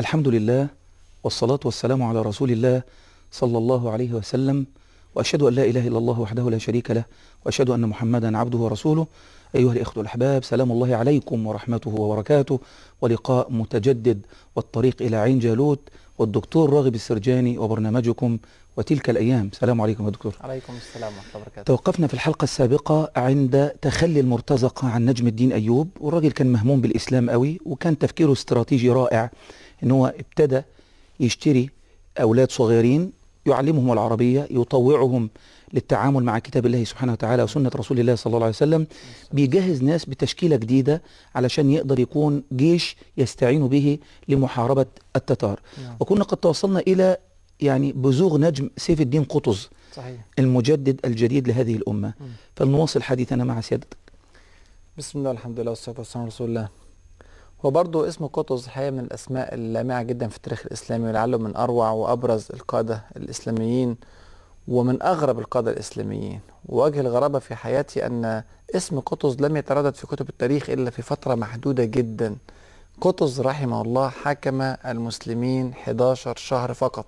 الحمد لله والصلاة والسلام على رسول الله صلى الله عليه وسلم وأشهد أن لا إله إلا الله وحده لا شريك له وأشهد أن محمدا عبده ورسوله أيها الإخوة الأحباب سلام الله عليكم ورحمته وبركاته ولقاء متجدد والطريق إلى عين جالوت والدكتور راغب السرجاني وبرنامجكم وتلك الأيام سلام عليكم يا دكتور عليكم السلام ورحمة الله وبركاته توقفنا في الحلقة السابقة عند تخلي المرتزقة عن نجم الدين أيوب والراجل كان مهموم بالإسلام قوي وكان تفكيره استراتيجي رائع إن هو ابتدى يشتري أولاد صغيرين يعلمهم العربية يطوعهم للتعامل مع كتاب الله سبحانه وتعالى وسنة رسول الله صلى الله عليه وسلم بيجهز ناس بتشكيلة جديدة علشان يقدر يكون جيش يستعين به لمحاربة التتار نعم. وكنا قد توصلنا إلى يعني بزوغ نجم سيف الدين قطز صحيح المجدد الجديد لهذه الأمة مم. فلنواصل حديثنا مع سيادتك بسم الله الحمد لله والصلاة والسلام على رسول الله هو برضه اسم قطز الحقيقة من الأسماء اللامعة جدا في التاريخ الإسلامي ولعله من أروع وأبرز القادة الإسلاميين ومن أغرب القادة الإسلاميين ووجه الغرابة في حياتي أن اسم قطز لم يتردد في كتب التاريخ إلا في فترة محدودة جدا قطز رحمه الله حكم المسلمين 11 شهر فقط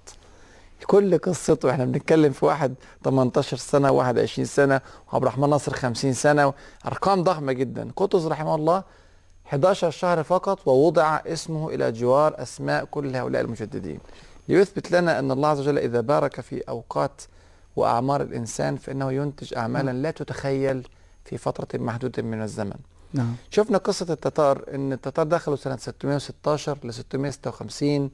كل قصته احنا بنتكلم في واحد 18 سنة واحد 20 سنة وعبد الرحمن ناصر 50 سنة أرقام ضخمة جدا قطز رحمه الله 11 شهر فقط ووضع اسمه إلى جوار أسماء كل هؤلاء المجددين ليثبت لنا أن الله عز وجل إذا بارك في أوقات وأعمار الإنسان فإنه ينتج أعمالا لا تتخيل في فترة محدودة من الزمن نعم شفنا قصة التتار ان التتار دخلوا سنة 616 ل 656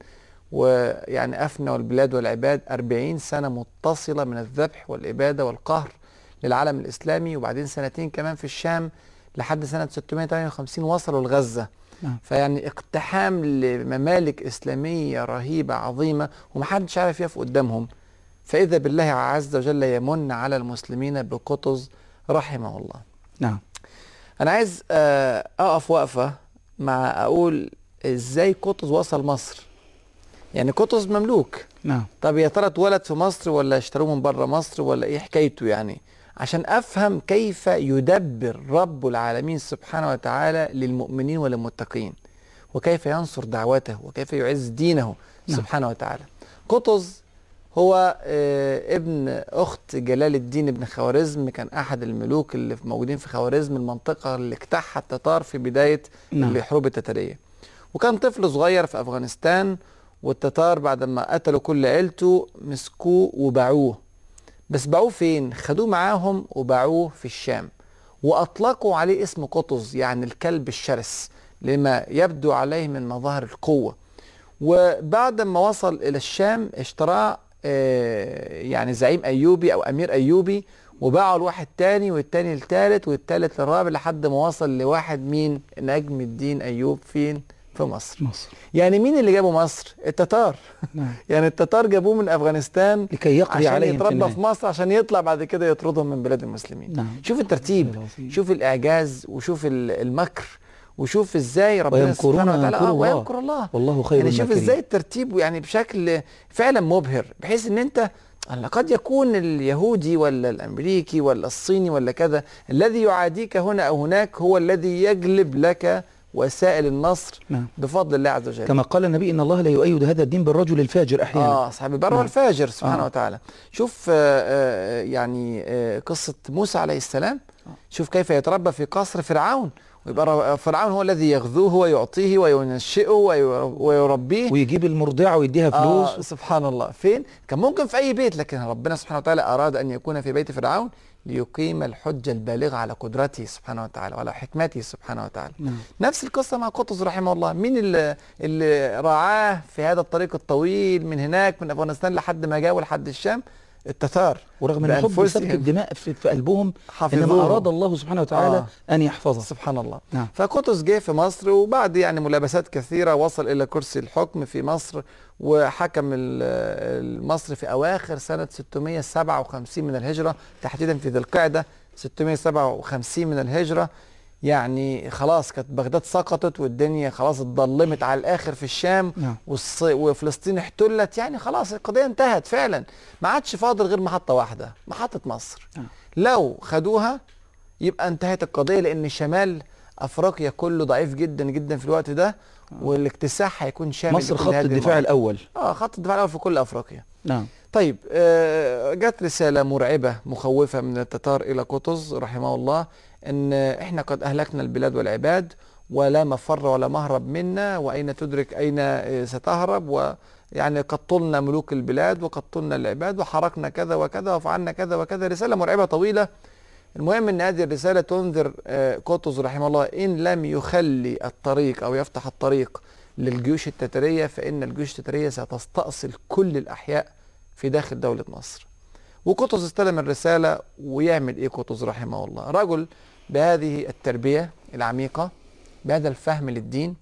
ويعني أفنوا البلاد والعباد 40 سنة متصلة من الذبح والإبادة والقهر للعالم الإسلامي وبعدين سنتين كمان في الشام لحد سنة 658 وصلوا لغزة نعم. فيعني اقتحام لممالك إسلامية رهيبة عظيمة ومحدش عارف يقف قدامهم فإذا بالله عز وجل يمن على المسلمين بقطز رحمه الله نعم انا عايز آه، اقف وقفه مع اقول ازاي قطز وصل مصر يعني قطز مملوك نعم طب يا ترى اتولد في مصر ولا اشتروه من بره مصر ولا ايه حكايته يعني عشان افهم كيف يدبر رب العالمين سبحانه وتعالى للمؤمنين وللمتقين وكيف ينصر دعوته وكيف يعز دينه نعم. سبحانه وتعالى قطز هو آه، ابن اخت جلال الدين بن خوارزم كان احد الملوك اللي موجودين في خوارزم المنطقه اللي اجتاحها التتار في بدايه نعم. الحروب التتاريه وكان طفل صغير في افغانستان والتتار بعد ما قتلوا كل عيلته مسكوه وباعوه بس باعوه فين خدوه معاهم وباعوه في الشام واطلقوا عليه اسم قطز يعني الكلب الشرس لما يبدو عليه من مظاهر القوه وبعد ما وصل الى الشام اشتراه آه، يعني زعيم ايوبي او امير ايوبي وباعه لواحد تاني والتاني التالت والتالت للرابع لحد ما وصل لواحد مين نجم الدين ايوب فين في مصر مصر يعني مين اللي جابه مصر التتار نعم يعني التتار جابوه من افغانستان لكي يقضي عشان عليهم في يتربى النهاية. في مصر عشان يطلع بعد كده يطردهم من بلاد المسلمين نعم شوف الترتيب العظيم. شوف الاعجاز وشوف ال- المكر وشوف ازاي ربنا ويمكرون سبحانه وتعالى ويمكر آه، الله. ويمكر الله والله خير يعني شوف الماكرين. ازاي الترتيب يعني بشكل فعلا مبهر بحيث ان انت هلا قد يكون اليهودي ولا الامريكي ولا الصيني ولا كذا الذي يعاديك هنا او هناك هو الذي يجلب لك وسائل النصر نعم بفضل الله عز وجل كما قال النبي ان الله لا يؤيد هذا الدين بالرجل الفاجر احيانا اه صاحب البر نعم. والفاجر سبحانه آه. وتعالى شوف آه آه يعني آه قصة موسى عليه السلام شوف كيف يتربى في قصر فرعون ويبقى ر- فرعون هو الذي يغذوه ويعطيه وينشئه وير- ويربيه ويجيب المرضعه ويديها آه فلوس سبحان الله فين كان ممكن في اي بيت لكن ربنا سبحانه وتعالى اراد ان يكون في بيت فرعون ليقيم الحجة البالغة على قدرته سبحانه وتعالى وعلى حكمته سبحانه وتعالى نعم نفس القصة مع قطز رحمه الله مين اللي, اللي رعاه في هذا الطريق الطويل من هناك من أفغانستان لحد ما جاء لحد الشام التتار ورغم ان حب بأنفسهم سفك الدماء في, في قلبهم حفظوه. انما اراد الله سبحانه وتعالى آه. ان يحفظه سبحان الله نعم فقطز جه في مصر وبعد يعني ملابسات كثيرة وصل إلى كرسي الحكم في مصر وحكم ال- مصر في أواخر سنة 657 من الهجرة تحديدا في ذي القعدة 657 من الهجرة يعني خلاص كانت بغداد سقطت والدنيا خلاص اتظلمت على الآخر في الشام نعم والص... وفلسطين احتلت يعني خلاص القضية انتهت فعلا ما عادش فاضل غير محطة واحدة محطة مصر نعم. لو خدوها يبقى انتهت القضية لأن شمال افريقيا كله ضعيف جدا جدا في الوقت ده والاكتساح هيكون شامل مصر لكل خط هذه الدفاع المناطق. الاول اه خط الدفاع الاول في كل افريقيا نعم طيب آه، جت رسالة مرعبة مخوفة من التتار إلى قطز رحمه الله إن إحنا قد أهلكنا البلاد والعباد ولا مفر ولا مهرب منا وأين تدرك أين آه، ستهرب ويعني قتلنا ملوك البلاد وقتلنا العباد وحركنا كذا وكذا وفعلنا كذا وكذا رسالة مرعبة طويلة المهم ان هذه الرساله تنذر آه، قطز رحمه الله ان لم يخلي الطريق او يفتح الطريق للجيوش التتاريه فان الجيوش التتاريه ستستأصل كل الاحياء في داخل دوله مصر. وقطز استلم الرساله ويعمل ايه قطز رحمه الله؟ رجل بهذه التربيه العميقه بهذا الفهم للدين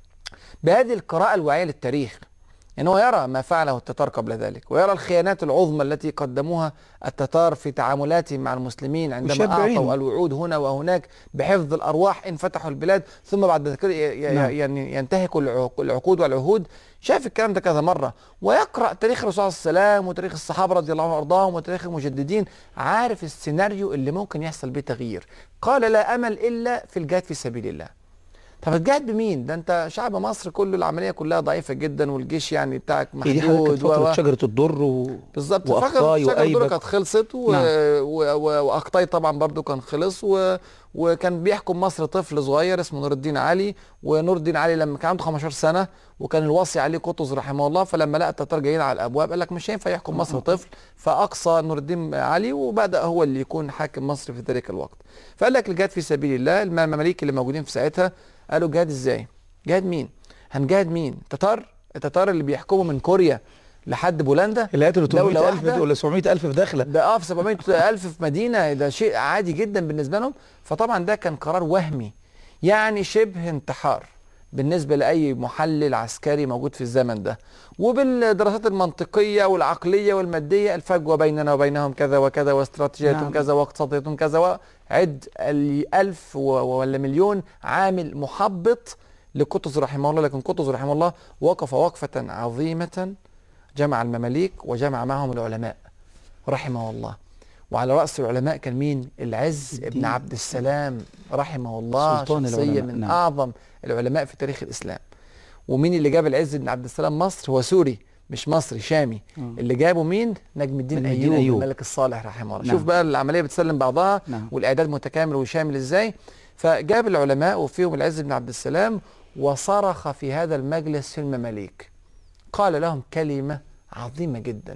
بهذه القراءه الواعيه للتاريخ يعني هو يرى ما فعله التتار قبل ذلك ويرى الخيانات العظمى التي قدموها التتار في تعاملاتهم مع المسلمين عندما مشبعين. أعطوا الوعود هنا وهناك بحفظ الأرواح إن فتحوا البلاد ثم بعد ذلك ي- ي- نعم. يعني ينتهكوا العق- العقود والعهود شاف الكلام ده كذا مرة ويقرأ تاريخ الرسول صلى الله عليه وسلم وتاريخ الصحابة رضي الله عنهم وأرضاهم وتاريخ المجددين عارف السيناريو اللي ممكن يحصل به تغيير قال لا أمل إلا في الجهاد في سبيل الله طب هتجاهد بمين؟ ده انت شعب مصر كله العمليه كلها ضعيفه جدا والجيش يعني بتاعك هي دي حضرتك محدود كانت فتره و- شجره الدر و... بالظبط وأخطاي فاكر الدور وأيبك. كانت خلصت و... نعم. و... و... واخطاي طبعا برضو كان خلص و... وكان بيحكم مصر طفل صغير اسمه نور الدين علي ونور الدين علي لما كان عنده 15 سنه وكان الوصي عليه قطز رحمه الله فلما لقى التتار جايين على الابواب قال لك مش هينفع يحكم مصر طفل فاقصى نور الدين علي وبدا هو اللي يكون حاكم مصر في ذلك الوقت فقال لك الجهاد في سبيل الله الم- المماليك اللي موجودين في ساعتها قالوا جهاد ازاي؟ جهاد مين؟ هنجاهد مين؟ تتار؟ التتار اللي بيحكموا من كوريا لحد بولندا اللي قتلوا دولة 800 واحدة. ألف ولا 700 ألف في داخله ده اه في 700 ألف في مدينة ده شيء عادي جدا بالنسبة لهم فطبعا ده كان قرار وهمي يعني شبه انتحار بالنسبة لأي محلل عسكري موجود في الزمن ده وبالدراسات المنطقية والعقلية والمادية الفجوة بيننا وبينهم كذا وكذا واستراتيجيتهم نعم. كذا واقتصاديتهم كذا وعد الألف و- ولا مليون عامل محبط لقطز رحمه الله لكن قطز رحمه الله وقف وقفة عظيمة جمع المماليك وجمع معهم العلماء رحمه الله وعلى رأس العلماء كان مين العز ابن الدين. عبد السلام رحمه الله سلطان شخصية العلماء، من نعم. أعظم العلماء في تاريخ الإسلام ومين اللي جاب العز بن عبد السلام مصر هو سوري مش مصري شامي مم. اللي جابه مين نجم الدين نجم أيوب, الدين أيوب. الملك الصالح رحمه الله نعم. شوف بقى العملية بتسلم بعضها نعم. والإعداد متكامل وشامل إزاي فجاب العلماء وفيهم العز بن عبد السلام وصرخ في هذا المجلس في المماليك قال لهم كلمة عظيمة جدا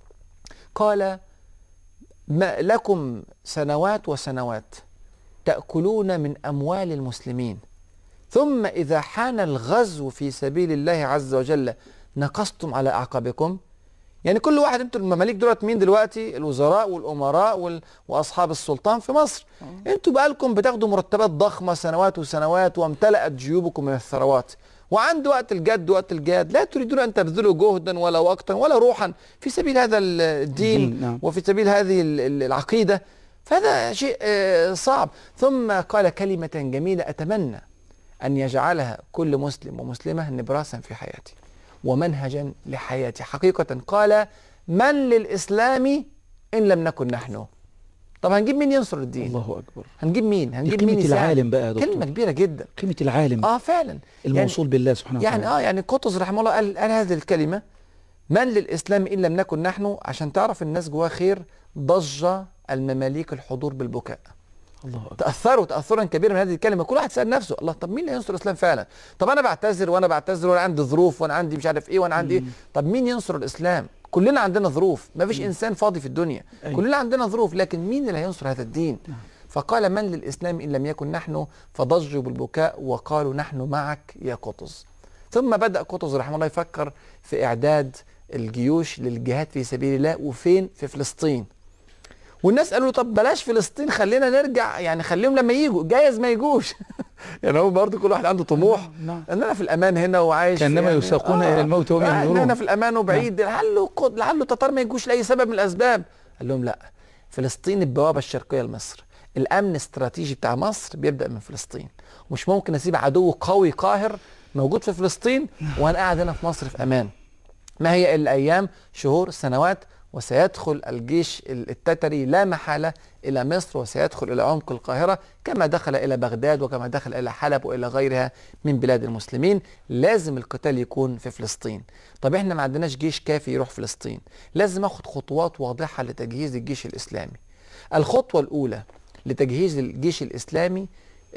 قال ما لكم سنوات وسنوات تأكلون من أموال المسلمين ثم إذا حان الغزو في سبيل الله عز وجل نقصتم على أعقابكم يعني كل واحد انتوا المماليك دولت مين دلوقتي الوزراء والامراء وال... واصحاب السلطان في مصر انتوا بقالكم بتاخدوا مرتبات ضخمه سنوات وسنوات وامتلأت جيوبكم من الثروات وعند وقت الجد وقت الجهاد لا تريدون ان تبذلوا جهدا ولا وقتا ولا روحا في سبيل هذا ال- الدين الدين، نعم. وفي سبيل هذه ال- ال- العقيده فهذا شيء آه، صعب ثم قال كلمه جميله اتمنى أن يجعلها كل مسلم ومسلمة نبراسا في حياته ومنهجا لحياته حقيقة قال من للإسلام إن لم نكن نحن طب هنجيب مين ينصر الدين الله أكبر هنجيب مين دي هنجيب مين قيمة يساعد؟ العالم بقى يا دكتور كلمة كبيرة جدا قيمة العالم اه فعلا الموصول بالله سبحانه يعني وتعالى اه يعني قطز رحمه الله قال, قال هذه الكلمة من للإسلام إن لم نكن نحن عشان تعرف الناس جواها خير ضج المماليك الحضور بالبكاء الله أكبر تاثروا تاثرا كبيرا من هذه الكلمه كل واحد سال نفسه الله طب مين اللي ينصر الاسلام فعلا طب انا بعتذر وانا بعتذر وانا عندي ظروف وانا عندي مش عارف ايه وانا عندي ايه طب مين ينصر الاسلام كلنا عندنا ظروف ما فيش انسان فاضي في الدنيا أيوة. كلنا عندنا ظروف لكن مين اللي هينصر هذا الدين فقال من للاسلام ان لم يكن نحن فضجوا بالبكاء وقالوا نحن معك يا قطز ثم بدا قطز رحمه الله يفكر في اعداد الجيوش للجهاد في سبيل الله وفين في فلسطين والناس قالوا له طب بلاش فلسطين خلينا نرجع يعني خليهم لما يجوا جايز ما يجوش يعني هو برضه كل واحد عنده طموح نعم ان انا في الامان هنا وعايش كأنما يعني يساقون إلى الموت وهم آه، ينظرون. إن انا في الامان وبعيد لعله قد- لعله التتار ما يجوش لاي سبب من الاسباب قال لهم لا فلسطين البوابه الشرقيه لمصر الامن الاستراتيجي بتاع مصر بيبدا من فلسطين ومش ممكن اسيب عدو قوي قاهر موجود في فلسطين وانا قاعد هنا في مصر في امان ما هي الا ايام شهور سنوات وسيدخل الجيش التتري لا محالة إلى مصر وسيدخل إلى عمق القاهرة كما دخل إلى بغداد وكما دخل إلى حلب وإلى غيرها من بلاد المسلمين لازم القتال يكون في فلسطين طب إحنا ما عندناش جيش كافي يروح فلسطين لازم أخذ خطوات واضحة لتجهيز الجيش الإسلامي الخطوة الأولى لتجهيز الجيش الإسلامي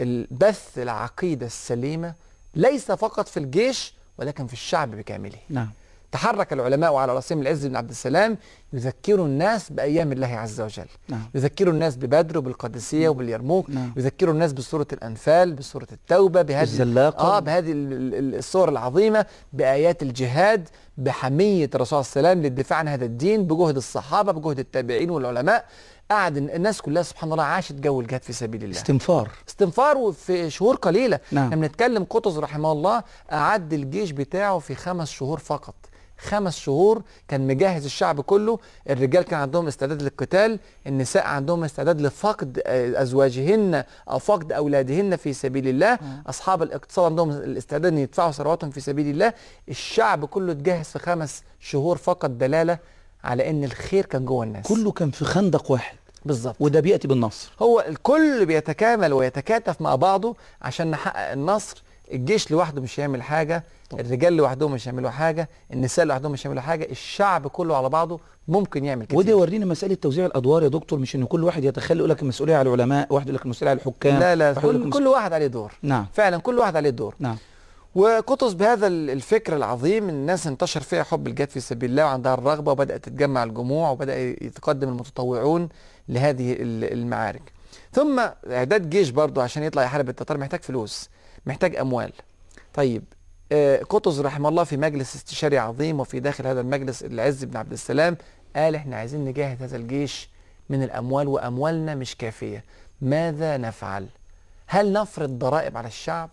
البث العقيدة السليمة ليس فقط في الجيش ولكن في الشعب بكامله نعم تحرك العلماء على راسهم العز بن عبد السلام يذكروا الناس بايام الله عز وجل نعم يذكروا الناس ببدر وبالقادسيه وباليرموك نعم. يذكروا الناس بسوره الانفال بسوره التوبه بهذه الزلاقة. اه بهذه ال- ال- الصور العظيمه بايات الجهاد بحميه الرسول صلى الله عليه وسلم للدفاع عن هذا الدين بجهد الصحابه بجهد التابعين والعلماء قعد الناس كلها سبحان الله عاشت جو الجهاد في سبيل الله استنفار استنفار في شهور قليله نعم. احنا بنتكلم قطز رحمه الله اعد الجيش بتاعه في خمس شهور فقط خمس شهور كان مجهز الشعب كله الرجال كان عندهم استعداد للقتال النساء عندهم استعداد لفقد آه، ازواجهن او فقد اولادهن في سبيل الله اصحاب الاقتصاد عندهم الاستعداد ان يدفعوا ثرواتهم في سبيل الله الشعب كله اتجهز في خمس شهور فقط دلاله على ان الخير كان جوه الناس كله كان في خندق واحد بالظبط وده بيأتي بالنصر هو الكل بيتكامل ويتكاتف مع بعضه عشان نحقق النصر الجيش لوحده مش هيعمل حاجة طبعا. الرجال لوحدهم مش هيعملوا حاجة النساء لوحدهم مش هيعملوا حاجة الشعب كله على بعضه ممكن يعمل كتير وده يورينا مسألة توزيع الأدوار يا دكتور مش إن كل واحد يتخلى يقول لك المسؤولية على العلماء واحد يقول لك المسؤولية على الحكام لا لا واحد يقول لك كل, المس- كل واحد عليه دور نعم فعلا كل واحد عليه دور نعم وقطز بهذا ال- الفكر العظيم الناس انتشر فيها حب الجهاد في سبيل الله وعندها الرغبة وبدأت تتجمع الجموع وبدأ يتقدم المتطوعون لهذه ال- المعارك ثم إعداد جيش برضه عشان يطلع يحارب التتار محتاج فلوس محتاج أموال طيب آه، قطز رحمه الله في مجلس استشاري عظيم وفي داخل هذا المجلس العز بن عبد السلام قال احنا عايزين نجاهد هذا الجيش من الأموال وأموالنا مش كافية ماذا نفعل هل نفرض ضرائب على الشعب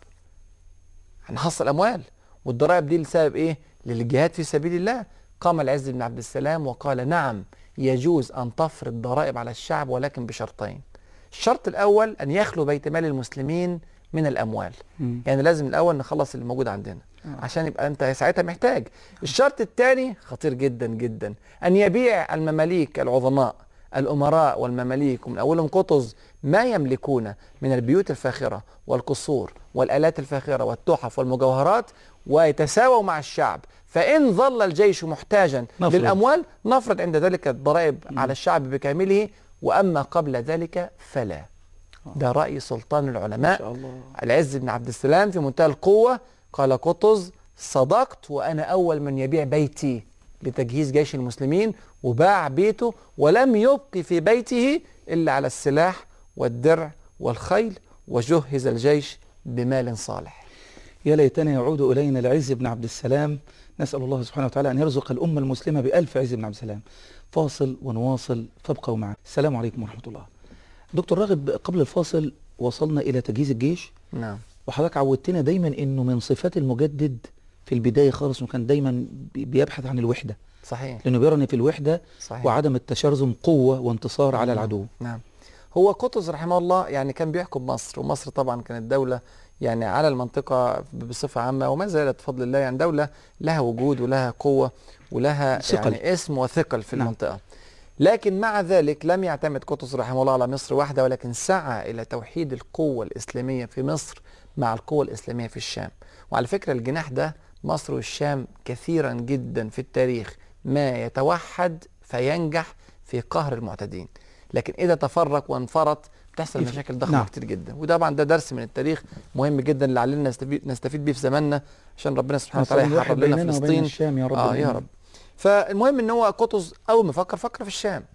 هنحصل اموال والضرائب دي لسبب ايه للجهاد في سبيل الله قام العز بن عبد السلام وقال نعم يجوز ان تفرض ضرائب على الشعب ولكن بشرطين الشرط الاول ان يخلو بيت مال المسلمين من الاموال مم. يعني لازم الاول نخلص اللي موجود عندنا آه. عشان يبقى انت ساعتها محتاج الشرط الثاني خطير جدا جدا ان يبيع المماليك العظماء الامراء والمماليك ومن اولهم قطز ما يملكون من البيوت الفاخره والقصور والالات الفاخره والتحف والمجوهرات ويتساووا مع الشعب فان ظل الجيش محتاجا نفرض. للاموال نفرض عند ذلك الضرائب على الشعب بكامله واما قبل ذلك فلا ده راي سلطان العلماء ما شاء الله العز بن عبد السلام في منتهى القوة قال قطز صدقت وأنا أول من يبيع بيتي لتجهيز جيش المسلمين وباع بيته ولم يبق في بيته إلا على السلاح والدرع والخيل وجهز الجيش بمال صالح يا ليتنا يعود إلينا العز بن عبد السلام نسأل الله سبحانه وتعالى أن يرزق الأمة المسلمة بألف عز بن عبد السلام فاصل ونواصل فابقوا معنا السلام عليكم ورحمة الله دكتور راغب قبل الفاصل وصلنا إلى تجهيز الجيش نعم وحضرتك عودتنا دايما انه من صفات المجدد في البدايه خالص انه كان دايما بي- بيبحث عن الوحده صحيح لانه بيرى ان في الوحده صحيح وعدم التشرذم قوه وانتصار على العدو نعم هو قطز رحمه الله يعني كان بيحكم مصر ومصر طبعا كانت دولة يعني على المنطقة بصفة عامة وما زالت بفضل الله يعني دولة لها وجود ولها قوة ولها ثقل. يعني اسم وثقل في نعم. المنطقة لكن مع ذلك لم يعتمد قطز رحمه الله على مصر وحده ولكن سعى إلى توحيد القوة الإسلامية في مصر مع القوة الإسلامية في الشام وعلى فكرة الجناح ده مصر والشام كثيرا جدا في التاريخ ما يتوحد فينجح في قهر المعتدين لكن إذا تفرق وانفرط بتحصل يفرق. مشاكل ضخمة نعم. نعم. كتير جدا وطبعا ده درس من التاريخ مهم جدا لعلنا نستفيد, نستفيد بيه في زماننا عشان ربنا سبحانه نسأل وتعالى الله يحرر يوحد لنا بيننا وبين فلسطين الشام يا رب اه يا العالمين. رب فالمهم ان هو قطز اول ما فكر فكر في الشام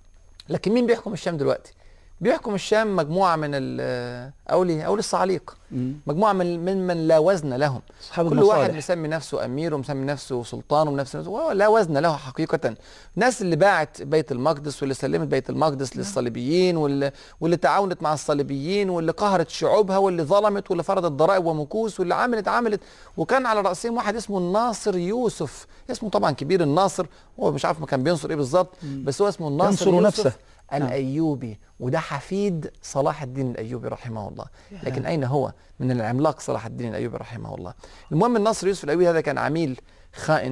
لكن مين بيحكم الشام دلوقتي بيحكم الشام مجموعه من ال- اولي اولي الصعاليق مم. مجموعه من من من لا وزن لهم اصحاب كل واحد المصالح مسمي نفسه امير ومسمي نفسه سلطان ومسمي نفسه وهو لا وزن له حقيقه الناس اللي باعت بيت المقدس واللي سلمت بيت المقدس للصليبيين واللي, واللي تعاونت مع الصليبيين واللي قهرت شعوبها واللي ظلمت واللي فرضت ضرائب ومكوس واللي عملت عملت وكان على راسهم واحد اسمه الناصر يوسف اسمه طبعا كبير الناصر هو مش عارف ما كان بينصر ايه بالظبط بس هو اسمه الناصر ينصر يوسف نفسه. نعم. الايوبي وده حفيد صلاح الدين الايوبي رحمه الله لكن اين هو من العملاق صلاح الدين الايوبي رحمه الله المهم الناصر يوسف الايوبي هذا كان عميل خائن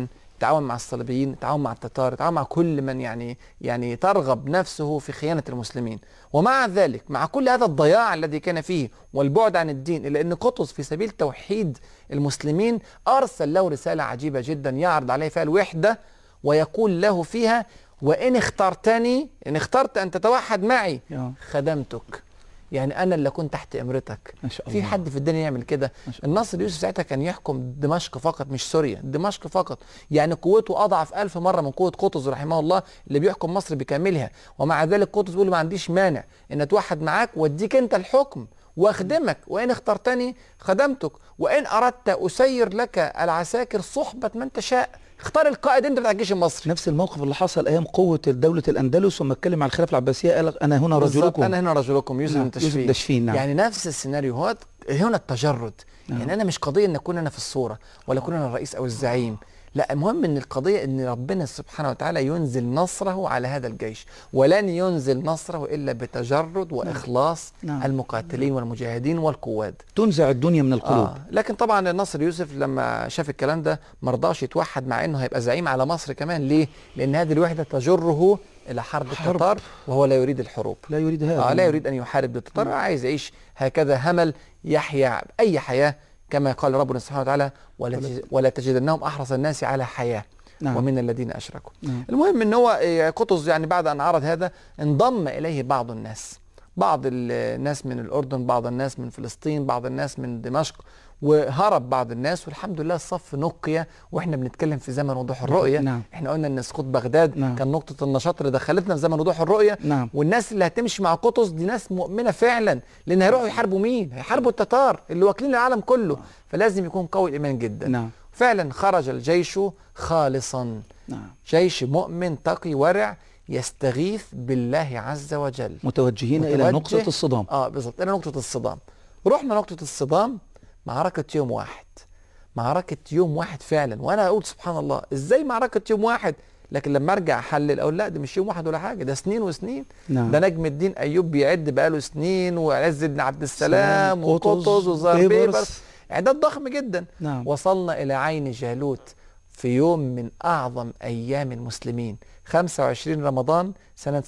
التعاون مع الصليبيين التعاون مع التتار التعاون مع كل من يعني يعني ترغب نفسه في خيانة المسلمين ومع ذلك مع كل هذا الضياع الذي كان فيه والبعد عن الدين إلا أن قطز في سبيل توحيد المسلمين أرسل له رسالة عجيبة جدا يعرض عليه فيها الوحدة ويقول له فيها وإن اخترتني إن اخترت أن تتوحد معي آه. خدمتك يعني أنا اللي كنت تحت إمرتك ما شاء في الله حد في الدنيا يعمل كده ما شاء النصر يوسف ساعتها كان يحكم دمشق فقط مش سوريا دمشق فقط يعني قوته أضعف ألف مرة من قوة قطز رحمه الله اللي بيحكم مصر بكاملها ومع ذلك قطز بيقول ما عنديش مانع إن أتوحد معاك وأديك أنت الحكم واخدمك وإن اخترتني خدمتك وإن أردت أسير لك العساكر صحبة من تشاء اختار القائد أنت بتاع الجيش المصري نفس الموقف اللي حصل ايام قوه دوله الاندلس وما اتكلم عن الخلافه العباسيه قال انا هنا بالظبط، رجلكم انا هنا رجلكم يوسف نعم، بن تشفين يوسف تشفين نعم يعني نفس السيناريو هو هنا التجرد نعم. يعني انا مش قضيه ان اكون انا في الصوره ولا اكون انا الرئيس او الزعيم لا المهم ان القضيه ان ربنا سبحانه وتعالى ينزل نصره على هذا الجيش ولن ينزل نصره الا بتجرد واخلاص نعم. المقاتلين والمجاهدين والقواد تنزع الدنيا من القلوب آه. لكن طبعا النصر يوسف لما شاف الكلام ده ما رضاش يتوحد مع انه هيبقى زعيم على مصر كمان ليه؟ لان هذه الوحده تجره الى حرب حرب. التتار وهو لا يريد الحروب لا يريد هذا آه لا يريد ان يحارب التتار عايز يعيش هكذا همل يحيا اي حياه كما قال ربنا سبحانه وتعالى ولا, تج- ولا تجدنهم احرص الناس على حياه نعم. ومن الذين اشركوا نعم. المهم ان هو آه، قطز يعني بعد ان عرض هذا انضم اليه بعض الناس بعض الناس من الاردن بعض الناس من فلسطين بعض الناس من دمشق وهرب بعض الناس والحمد لله الصف نقي واحنا بنتكلم في زمن وضوح الرؤيه نعم. احنا قلنا ان سقوط بغداد نعم. كان نقطه النشاط اللي دخلتنا في زمن وضوح الرؤيه نعم والناس اللي هتمشي مع قطز دي ناس مؤمنه فعلا لان هيروحوا يحاربوا مين؟ هيحاربوا التتار اللي واكلين العالم كله فلازم يكون قوي الايمان جدا نعم فعلا خرج الجيش خالصا نعم جيش مؤمن تقي ورع يستغيث بالله عز وجل متوجهين الى متوجه. نقطه الصدام اه بالظبط الى نقطه الصدام رحنا نقطه الصدام معركه يوم واحد معركه يوم واحد فعلا وانا اقول سبحان الله ازاي معركه يوم واحد لكن لما ارجع احلل اقول لا ده مش يوم واحد ولا حاجه ده سنين وسنين نعم ده نجم الدين ايوب بيعد بقاله سنين وعز بن عبد السلام سلام، قطز، وقطز وزار بيبرس. بيبرس اعداد ضخم جدا نعم وصلنا إلى عين جالوت في يوم من أعظم أيام المسلمين 25 رمضان سنة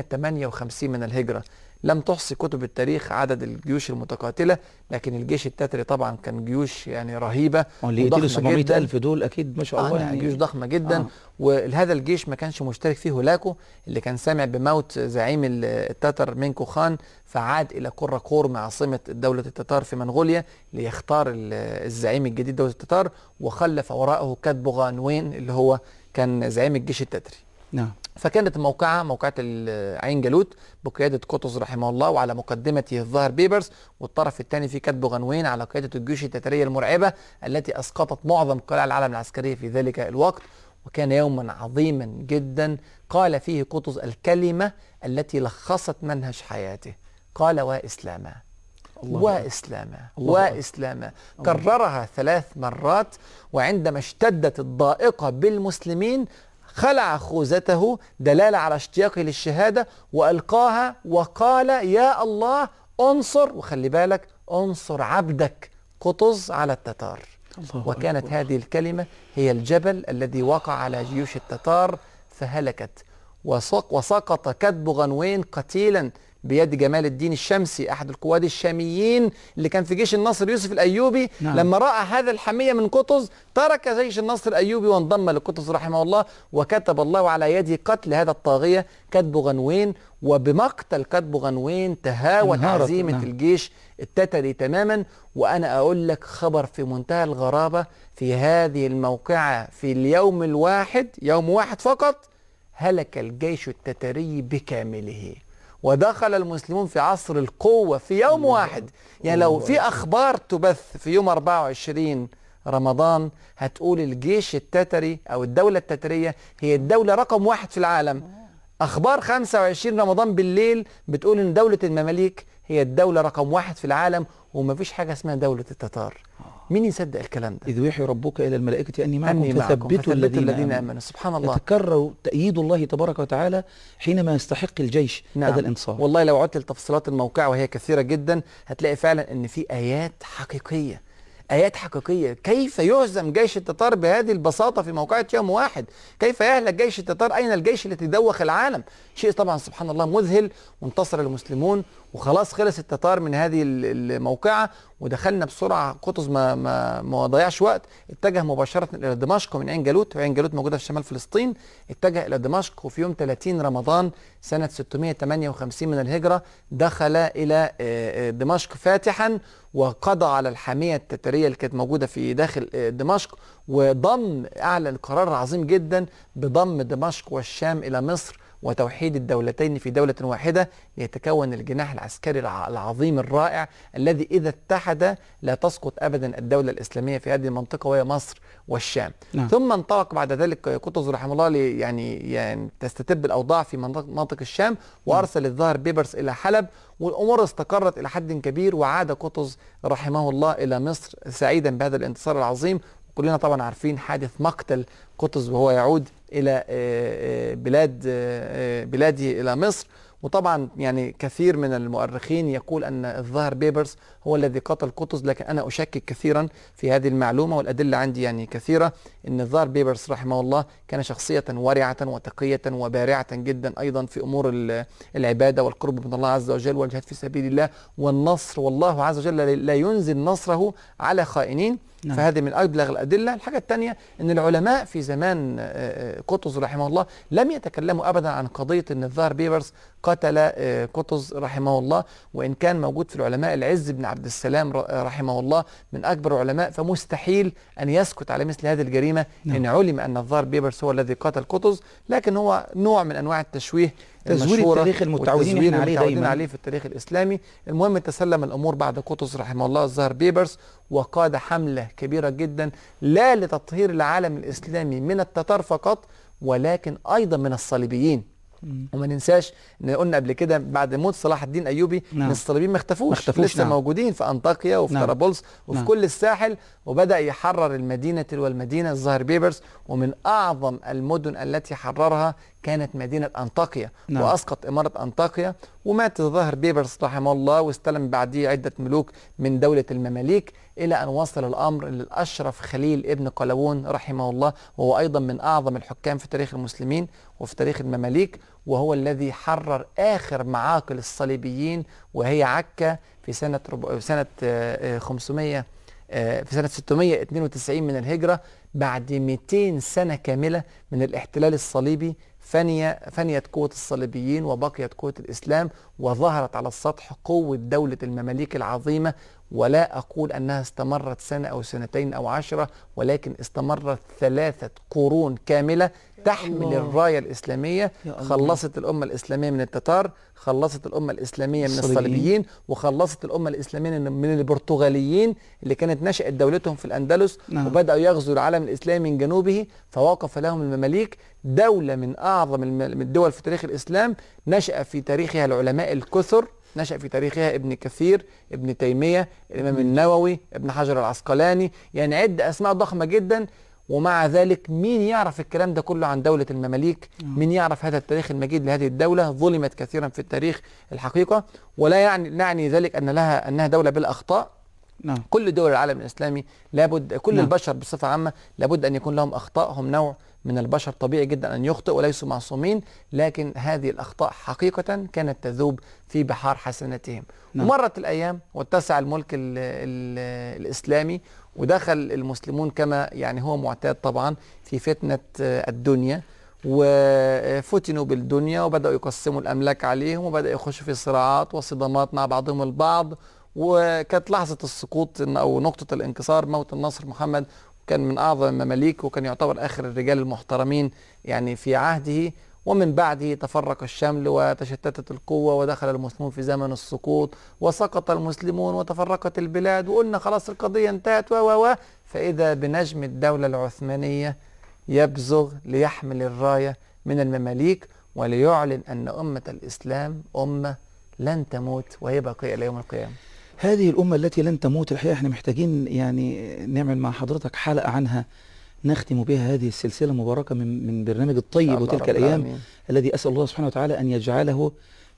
658 من الهجرة لم تحصي كتب التاريخ عدد الجيوش المتقاتلة لكن الجيش التتري طبعا كان جيوش يعني رهيبة واللي يقتلوا وضخمة 700 جداً. ألف دول أكيد ما شاء آه الله يعني يعني جيوش ضخمة جدا آه. آه. وهذا الجيش ما كانش مشترك فيه هولاكو اللي كان سامع بموت زعيم ال- التتر مينكو خان فعاد إلى قرة قورم عاصمة دولة التتار في منغوليا ليختار ال- الزعيم الجديد دولة التتار وخلف وراءه كاتبوغانوين اللي هو كان زعيم الجيش التتري نعم فكانت الموقعة موقعة ال- عين جالوت بقيادة قطز رحمه الله وعلى مقدمته الظاهر بيبرس والطرف الثاني في كاتبو غنوين على قيادة الجيوش التترية المرعبة التي أسقطت معظم قلاع العالم العسكرية في ذلك الوقت وكان يوما عظيما جدا قال فيه قطز الكلمة التي لخصت منهج حياته قال وإسلاما الله وإسلاما الله وإسلاما كررها ثلاث مرات وعندما اشتدت الضائقة بالمسلمين خلع خوذته دلالة على اشتياقه للشهادة وألقاها وقال يا الله انصر وخلي بالك انصر عبدك قطز على التتار الله وكانت أكبر. هذه الكلمة هي الجبل الذي وقع على جيوش التتار فهلكت وسق وسقط كتب غنوين قتيلا بيد جمال الدين الشمسي احد القواد الشاميين اللي كان في جيش النصر يوسف الايوبي نعم. لما راى هذا الحميه من قطز ترك جيش النصر الايوبي وانضم لقطز رحمه الله وكتب الله على يده قتل هذا الطاغيه كتب غنوين وبمقتل كتب غنوين تهاوت انهارت، عزيمه نعم. الجيش التتري تماما وانا اقول لك خبر في منتهى الغرابه في هذه الموقعه في اليوم الواحد يوم واحد فقط هلك الجيش التتري بكامله ودخل المسلمون في عصر القوة في يوم واحد يعني لو في أخبار تبث في يوم 24 رمضان هتقول الجيش التتري أو الدولة التترية هي الدولة رقم واحد في العالم أخبار 25 رمضان بالليل بتقول إن دولة المماليك هي الدولة رقم واحد في العالم ومفيش حاجة اسمها دولة التتار مين يصدق الكلام ده؟ إذ يوحي ربك إلى الملائكة أني معكم أني معكم فثبتوا الذين, الذين آمنوا آمنوا سبحان الله يتكرر تأييد الله تبارك وتعالى حينما يستحق الجيش نعم. هذا الانتصار والله لو عدت لتفصيلات الموقع وهي كثيرة جدا هتلاقي فعلا ان في ايات حقيقية ايات حقيقيه كيف يهزم جيش التتار بهذه البساطه في موقعة يوم واحد كيف يهلك جيش التتار اين الجيش الذي دوخ العالم شيء طبعا سبحان الله مذهل وانتصر المسلمون وخلاص خلص التتار من هذه ال- الموقعه ودخلنا بسرعه قطز ما ما ما ضيعش وقت اتجه مباشره الى دمشق من عين جالوت وعين جالوت موجوده في شمال فلسطين اتجه الى دمشق وفي يوم 30 رمضان سنه 658 من الهجره دخل الى آه، آه، دمشق فاتحا وقضى على الحاميه التتاريه اللي كانت موجوده في داخل آه، دمشق وضم اعلن قرار عظيم جدا بضم دمشق والشام الى مصر وتوحيد الدولتين في دولة واحدة ليتكون الجناح العسكري الع- العظيم الرائع الذي إذا اتحد لا تسقط أبدا الدولة الإسلامية في هذه المنطقة وهي مصر والشام نعم. ثم انطلق بعد ذلك قطز رحمه الله لي- يعني يعني تستتب الأوضاع في منطقة, منطقة الشام وأرسل الظاهر بيبرس إلى حلب والأمور استقرت إلى حد كبير وعاد قطز رحمه الله إلى مصر سعيدا بهذا الانتصار العظيم كلنا طبعا عارفين حادث مقتل قطز وهو يعود الى آه، آه، بلاد آه، آه، بلاده الى مصر وطبعا يعني كثير من المؤرخين يقول ان الظاهر بيبرس هو الذي قتل قطز لكن انا اشكك كثيرا في هذه المعلومه والادله عندي يعني كثيره ان الظاهر بيبرس رحمه الله كان شخصيه ورعه وتقيه وبارعه جدا ايضا في امور ال- العباده والقرب من الله عز وجل والجهاد في سبيل الله والنصر والله عز وجل لا ينزل نصره على خائنين نعم. فهذه من ابلغ الادله الحاجه الثانيه ان العلماء في زمان آه، آه، قطز رحمه الله لم يتكلموا ابدا عن قضيه ان الظاهر بيبرس قتل آه، قطز رحمه الله وان كان موجود في العلماء العز بن عبد السلام ر- رحمه الله من اكبر العلماء فمستحيل ان يسكت على مثل هذه الجريمه نعم. ان علم ان الظاهر بيبرس هو الذي قتل قطز لكن هو نوع من انواع التشويه تزوير المشهورة التاريخ المتعودين والتزوير إحنا عليه المتعودين دايماً. عليه في التاريخ الاسلامي المهم تسلم الامور بعد قطز رحمه الله الظاهر بيبرس وقاد حمله كبيره جدا لا لتطهير العالم الاسلامي من التتار فقط ولكن ايضا من الصليبيين مم. وما ننساش ان قلنا قبل كده بعد موت صلاح الدين ايوبي نعم. ان الصليبيين ما اختفوش ما اختفوش، لسه نعم. موجودين في انطاكيا وفي نعم. طرابلس وفي نعم. كل الساحل وبدا يحرر المدينه تلو المدينه الظاهر بيبرس ومن اعظم المدن التي حررها كانت مدينه انطاكيا نعم. واسقط اماره انطاكيا ومات الظاهر بيبرس رحمه الله واستلم بعديه عده ملوك من دوله المماليك الى ان وصل الامر للاشرف خليل ابن قلاوون رحمه الله وهو ايضا من اعظم الحكام في تاريخ المسلمين وفي تاريخ المماليك وهو الذي حرر اخر معاقل الصليبيين وهي عكا في سنه رب... سنه آه، آه، 500 آه، في سنه 692 من الهجره بعد 200 سنه كامله من الاحتلال الصليبي فني فنيت قوة الصليبيين وبقيت قوة الإسلام وظهرت على السطح قوة دولة المماليك العظيمة ولا أقول أنها استمرت سنة أو سنتين أو عشرة ولكن استمرت ثلاثة قرون كاملة تحمل الله. الراية الإسلامية يا الله. خلصت الأمة الإسلامية من التتار خلصت الأمة الإسلامية من الصليبيين. الصليبيين وخلصت الأمة الإسلامية من البرتغاليين اللي كانت نشأت دولتهم في الأندلس نعم. وبدأوا يغزوا العالم الإسلامي من جنوبه فوقف لهم المماليك دولة من أعظم الم- من الدول في تاريخ الإسلام نشأ في تاريخها العلماء الكثر نشأ في تاريخها ابن كثير ابن تيمية الإمام النووي ابن حجر العسقلاني يعني عد أسماء ضخمة جدا ومع ذلك مين يعرف الكلام ده كله عن دولة المماليك مين يعرف هذا التاريخ المجيد لهذه الدولة ظلمت كثيرا في التاريخ الحقيقة ولا يعني نعني ذلك أن لها أنها دولة بلا أخطاء نعم كل دول العالم الاسلامي لابد كل نعم. البشر بصفه عامه لابد ان يكون لهم اخطاء هم نوع من البشر طبيعي جدا ان يخطئ وليسوا معصومين لكن هذه الاخطاء حقيقه كانت تذوب في بحار حسناتهم نعم. ومرت الايام واتسع الملك ال ال الاسلامي ودخل المسلمون كما يعني هو معتاد طبعا في فتنه آه، الدنيا وفتنوا بالدنيا وبداوا يقسموا الاملاك عليهم وبدا يخشوا في صراعات وصدامات مع بعضهم البعض وكانت لحظه السقوط إن- او نقطه الانكسار موت النصر محمد كان من اعظم المماليك وكان يعتبر اخر الرجال المحترمين يعني في عهده ومن بعده تفرق الشمل وتشتتت القوة ودخل المسلمون في زمن السقوط وسقط المسلمون وتفرقت البلاد وقلنا خلاص القضية انتهت و و و فإذا بنجم الدولة العثمانية يبزغ ليحمل الراية من المماليك وليعلن أن أمة الإسلام أمة لن تموت وهي باقية إلى يوم القيامة هذه الأمة التي لن تموت الحقيقة احنا محتاجين يعني نعمل مع حضرتك حلقة عنها نختم بها هذه السلسلة المباركة من من برنامج إن شاء الطيب الله وتلك رب الأيام العالمين. الذي أسأل الله سبحانه وتعالى أن يجعله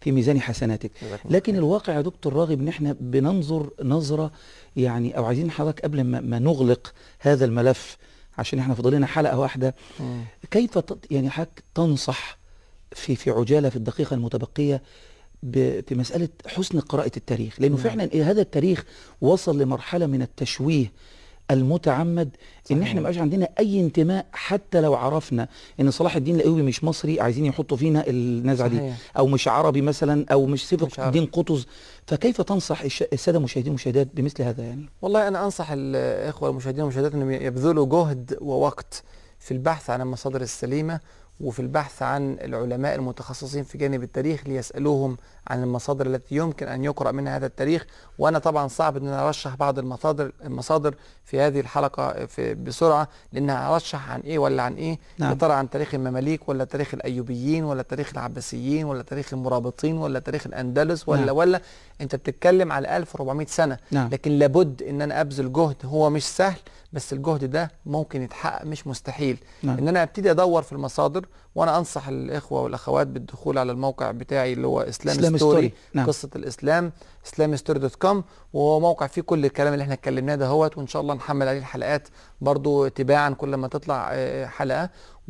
في ميزان حسناتك جزاكم الله لكن خير. الواقع يا دكتور راغب ان احنا بننظر نظره يعني او عايزين حضرتك قبل ما, ما نغلق هذا الملف عشان احنا فاضل لنا حلقه واحده مم. كيف ت- يعني حضرتك تنصح في في عجاله في الدقيقه المتبقيه ب- في مساله حسن قراءه التاريخ لانه نعم. فعلا إيه هذا التاريخ وصل لمرحله من التشويه المتعمد ان صحيح. احنا مبقاش عندنا اي انتماء حتى لو عرفنا ان صلاح الدين الايوبي مش مصري عايزين يحطوا فينا النزعه دي صحيح. او مش عربي مثلا او مش مش سيف عربي. الدين قطز فكيف تنصح الش- الساده المشاهدين والمشاهدات بمثل هذا يعني والله انا انصح الاخوه المشاهدين والمشاهدات انهم يبذلوا جهد ووقت في البحث عن المصادر السليمه وفي البحث عن العلماء المتخصصين في جانب التاريخ ليسالوهم عن المصادر التي يمكن ان يقرا منها هذا التاريخ وانا طبعا صعب ان انا ارشح بعض المصادر المصادر في هذه الحلقه في بسرعه لانها ارشح عن ايه ولا عن ايه نعم. يا ترى عن تاريخ المماليك ولا تاريخ الايوبيين ولا تاريخ العباسيين ولا تاريخ المرابطين ولا تاريخ الاندلس ولا نعم. ولا انت بتتكلم على 1400 سنه نعم لكن لابد ان انا ابذل جهد هو مش سهل بس الجهد ده ممكن يتحقق مش مستحيل نعم ان انا ابتدي ادور في المصادر وانا انصح الاخوه والاخوات بالدخول على الموقع بتاعي اللي هو اسلام, إسلام ستوري ستوري. نعم. قصه الاسلام اسلام ستوري دوت كوم وهو موقع فيه كل الكلام اللي احنا اتكلمناه دهوت وان شاء الله نحمل عليه الحلقات برضو تباعا كل ما تطلع آه، حلقه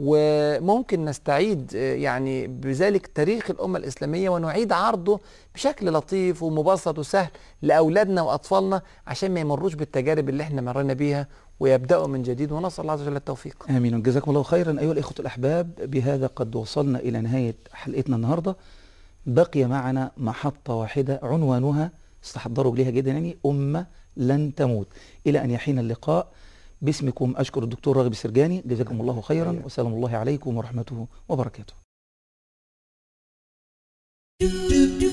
وممكن نستعيد آه، يعني بذلك تاريخ الامه الاسلاميه ونعيد عرضه بشكل لطيف ومبسط وسهل لاولادنا واطفالنا عشان ما يمروش بالتجارب اللي احنا مرينا بيها ويبداوا من جديد ونسال الله عز وجل التوفيق امين جزاكم الله خيرا ايها الاخوه الاحباب بهذا قد وصلنا الى نهايه حلقتنا النهارده بقي معنا محطه واحده عنوانها استحضروا ليها جدا يعني امه لن تموت الى ان يحين اللقاء باسمكم اشكر الدكتور راغب السرجاني جزاكم الله خيرا أيوة. وسلام الله عليكم ورحمته وبركاته do do